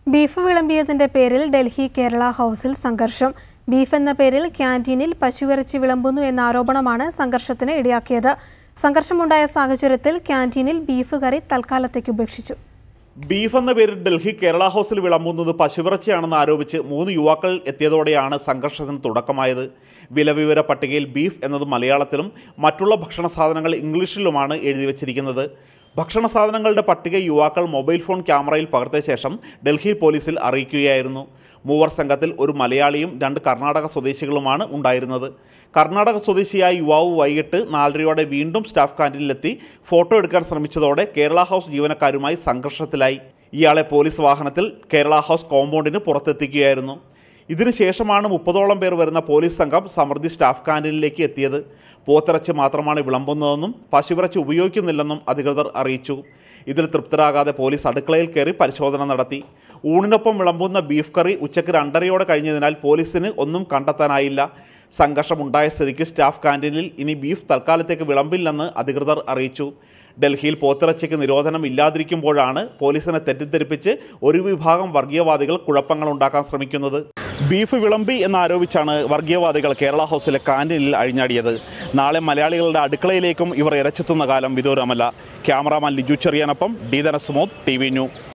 beef വിളമ്പിയതിന്റെ പേരിൽ ഡൽഹി കേരള ഹൗസിൽ സംഘർഷം ബീഫ് എന്ന പേരിൽ ക്യാന്റീനിൽ പശുവിറച്ചി വിളമ്പുന്നു എന്ന ആരോപണമാണ് സംഘർഷത്തിന് ഇടയാക്കിയത് സംഘർഷമുണ്ടായ സാഹചര്യത്തിൽ ക്യാന്റീനിൽ ബീഫ് കറി തൽക്കാലത്തേക്ക് ഉപേക്ഷിച്ചു ബീഫ് എന്ന പേരിൽ ഡൽഹി കേരള ഹൗസിൽ വിളമ്പുന്നത് പശുവിറച്ചിയാണെന്ന് ആരോപിച്ച് മൂന്ന് യുവാക്കൾ എത്തിയതോടെയാണ് സംഘർഷത്തിന് തുടക്കമായത് വിലവിവര പട്ടികയിൽ ബീഫ് എന്നത് മലയാളത്തിലും മറ്റുള്ള ഭക്ഷണ സാധനങ്ങൾ ഇംഗ്ലീഷിലുമാണ് എഴുതി വച്ചിരിക്കുന്നത് ഭക്ഷണ സാധനങ്ങളുടെ പട്ടിക യുവാക്കൾ മൊബൈൽ ഫോൺ ക്യാമറയിൽ പകർത്തിയ ശേഷം ഡൽഹി പോലീസിൽ അറിയിക്കുകയായിരുന്നു മൂവർ സംഘത്തിൽ ഒരു മലയാളിയും രണ്ട് കർണാടക സ്വദേശികളുമാണ് ഉണ്ടായിരുന്നത് കർണാടക സ്വദേശിയായ യുവാവ് വൈകിട്ട് നാലരയോടെ വീണ്ടും സ്റ്റാഫ് ക്യാൻറ്റീനിലെത്തി ഫോട്ടോ എടുക്കാൻ ശ്രമിച്ചതോടെ കേരള ഹൗസ് ജീവനക്കാരുമായി സംഘർഷത്തിലായി ഇയാളെ പോലീസ് വാഹനത്തിൽ കേരള ഹൗസ് കോമ്പൗണ്ടിന് പുറത്തെത്തിക്കുകയായിരുന്നു ഇതിനുശേഷമാണ് മുപ്പതോളം പേർ വരുന്ന പോലീസ് സംഘം സമൃദ്ധി സ്റ്റാഫ് ക്യാൻറ്റീനിലേക്ക് എത്തിയത് പോത്തിറച്ചി മാത്രമാണ് വിളമ്പുന്നതെന്നും പശുവിറച്ചി ഉപയോഗിക്കുന്നില്ലെന്നും അധികൃതർ അറിയിച്ചു ഇതിൽ തൃപ്തരാകാതെ പോലീസ് അടുക്കളയിൽ കയറി പരിശോധന നടത്തി ഊണിനൊപ്പം വിളമ്പുന്ന ബീഫ് കറി ഉച്ചയ്ക്ക് രണ്ടരയോടെ കഴിഞ്ഞതിനാൽ പോലീസിന് ഒന്നും കണ്ടെത്താനായില്ല സംഘർഷമുണ്ടായ സ്ഥിതിക്ക് സ്റ്റാഫ് ക്യാൻറ്റീനിൽ ഇനി ബീഫ് തൽക്കാലത്തേക്ക് വിളമ്പില്ലെന്ന് അധികൃതർ അറിയിച്ചു ഡൽഹിയിൽ പോത്തിറച്ചിക്ക് നിരോധനം ഇല്ലാതിരിക്കുമ്പോഴാണ് പോലീസിനെ തെറ്റിദ്ധരിപ്പിച്ച് ഒരു വിഭാഗം വർഗീയവാദികൾ കുഴപ്പങ്ങൾ ഉണ്ടാക്കാൻ ശ്രമിക്കുന്നത് ബീഫ് വിളമ്പി എന്നാരോപിച്ചാണ് വർഗീയവാദികൾ കേരള ഹൗസിലെ കാൻറ്റീനിൽ അഴിഞ്ഞാടിയത് നാളെ മലയാളികളുടെ അടുക്കളയിലേക്കും ഇവർ ഇരച്ചെത്തുന്ന കാലം വിദൂരമല്ല ക്യാമറാമാൻ ലിജു ചെറിയാനൊപ്പം D Dhanasumod T V new